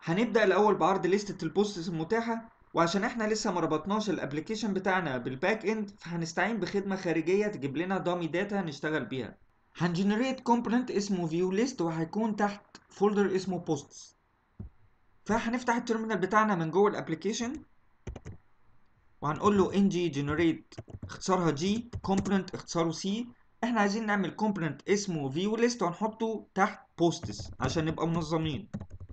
هنبدأ الأول بعرض لستة البوستس المتاحة وعشان احنا لسه ما ربطناش الابلكيشن بتاعنا بالباك اند فهنستعين بخدمة خارجية تجيب لنا دامي داتا نشتغل بيها هنجنريت كومبوننت اسمه فيو ليست وهيكون تحت فولدر اسمه بوستس فهنفتح التيرمينال بتاعنا من جوه الابلكيشن وهنقول له ng generate اختصارها g component اختصاره c احنا عايزين نعمل component اسمه view list وهنحطه تحت posts عشان نبقى منظمين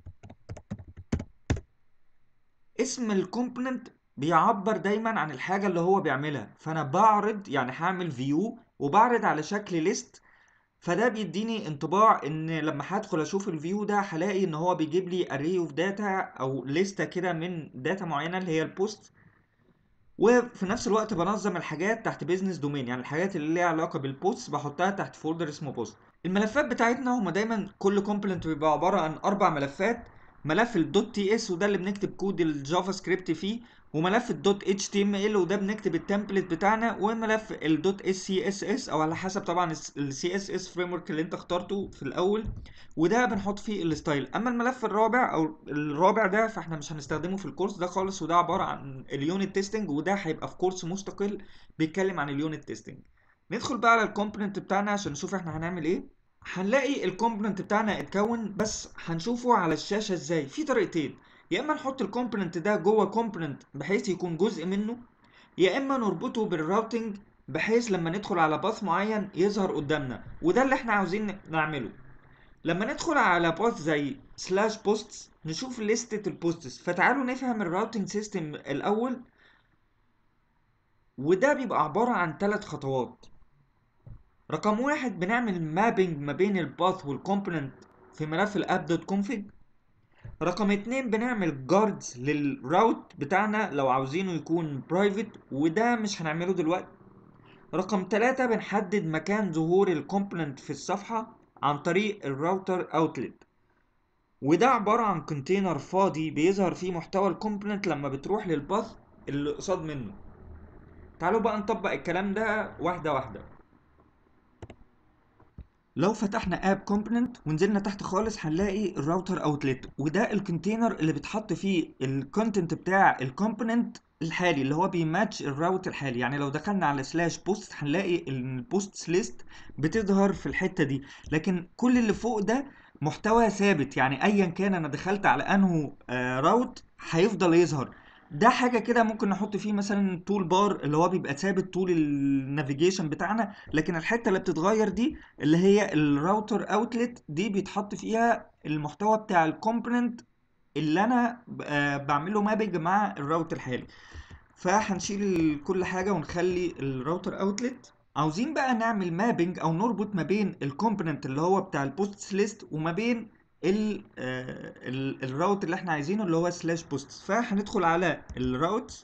اسم الكومبوننت بيعبر دايما عن الحاجة اللي هو بيعملها فانا بعرض يعني هعمل فيو وبعرض على شكل ليست فده بيديني انطباع ان لما هدخل اشوف الفيو ده هلاقي ان هو بيجيب لي array of data او لستة كده من داتا معينة اللي هي البوست وفي نفس الوقت بنظم الحاجات تحت بيزنس دومين يعني الحاجات اللي ليها علاقة بالبوست بحطها تحت فولدر اسمه بوست الملفات بتاعتنا هما دايما كل كومبوننت بيبقى عبارة عن اربع ملفات ملف الدوت تي اس وده اللي بنكتب كود الجافا سكريبت فيه وملف الدوت اتش تي ام ال وده بنكتب التمبلت بتاعنا وملف الدوت اس سي اس اس او على حسب طبعا السي اس اس فريم ورك اللي انت اخترته في الاول وده بنحط فيه الستايل اما الملف الرابع او الرابع ده فاحنا مش هنستخدمه في الكورس ده خالص وده عباره عن اليونت تيستنج وده هيبقى في كورس مستقل بيتكلم عن اليونت تيستنج ندخل بقى على الكومبوننت بتاعنا عشان نشوف احنا هنعمل ايه هنلاقي الكومبوننت بتاعنا اتكون بس هنشوفه على الشاشه ازاي في طريقتين يا اما نحط الكومبوننت ده جوه كومبوننت بحيث يكون جزء منه يا اما نربطه بالراوتنج بحيث لما ندخل على باث معين يظهر قدامنا وده اللي احنا عاوزين نعمله لما ندخل على باث زي سلاش بوستس نشوف لستة البوستس فتعالوا نفهم الراوتنج سيستم الاول وده بيبقى عبارة عن ثلاث خطوات رقم واحد بنعمل مابينج ما بين الباث والكومبوننت في ملف الاب دوت كونفيج رقم اتنين بنعمل جاردز للراوت بتاعنا لو عاوزينه يكون برايفت وده مش هنعمله دلوقتي رقم تلاتة بنحدد مكان ظهور الكومبوننت في الصفحة عن طريق الراوتر اوتلت وده عبارة عن كونتينر فاضي بيظهر فيه محتوى الكومبوننت لما بتروح للباث اللي قصاد منه تعالوا بقى نطبق الكلام ده واحدة واحدة لو فتحنا اب كومبوننت ونزلنا تحت خالص هنلاقي الراوتر اوتلت وده الكونتينر اللي بيتحط فيه الكونتنت بتاع الكومبوننت الحالي اللي هو بيماتش الراوت الحالي يعني لو دخلنا على سلاش بوست هنلاقي البوستس ليست بتظهر في الحته دي لكن كل اللي فوق ده محتوى ثابت يعني ايا كان انا دخلت على انه آه راوت هيفضل يظهر ده حاجة كده ممكن نحط فيه مثلا تول بار اللي هو بيبقى ثابت طول النافيجيشن بتاعنا لكن الحتة اللي بتتغير دي اللي هي الراوتر اوتلت دي بيتحط فيها المحتوى بتاع الكومبوننت اللي انا بعمله مابنج مع الراوتر الحالي فهنشيل كل حاجة ونخلي الراوتر اوتلت عاوزين بقى نعمل مابنج او نربط ما بين الكومبوننت اللي هو بتاع البوست ليست وما بين ال ال الراوت اللي احنا عايزينه اللي هو سلاش بوست فهندخل على الراوت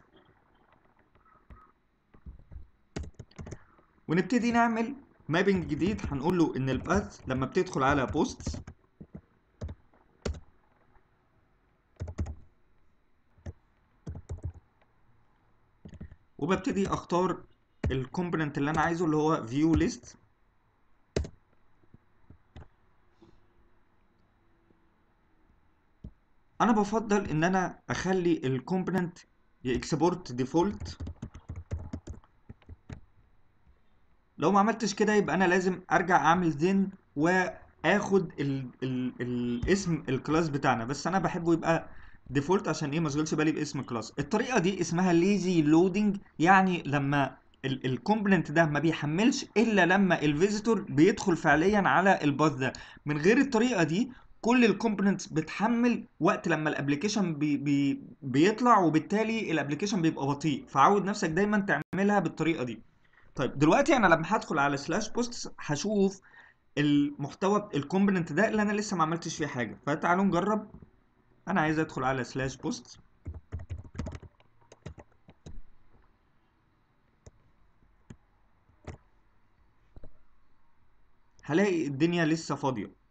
ونبتدي نعمل مابنج جديد هنقول له ان الباث لما بتدخل على بوست وببتدي اختار الكومبوننت اللي انا عايزه اللي هو فيو ليست انا بفضل ان انا اخلي الكومبوننت يكسبورت ديفولت لو ما عملتش كده يبقى انا لازم ارجع اعمل زين واخد ال ال الاسم الكلاس بتاعنا بس انا بحبه يبقى ديفولت عشان ايه ما اشغلش بالي باسم كلاس الطريقه دي اسمها ليزي لودنج يعني لما الكومبوننت ده ما بيحملش الا لما الفيزيتور بيدخل فعليا على الباث ده من غير الطريقه دي كل الكومبوننتس بتحمل وقت لما الابلكيشن بي بي بيطلع وبالتالي الابلكيشن بيبقى بطيء فعود نفسك دايما تعملها بالطريقه دي طيب دلوقتي انا لما هدخل على سلاش بوست هشوف المحتوى الكومبوننت ده اللي انا لسه ما عملتش فيه حاجه فتعالوا نجرب انا عايز ادخل على سلاش بوست هلاقي الدنيا لسه فاضيه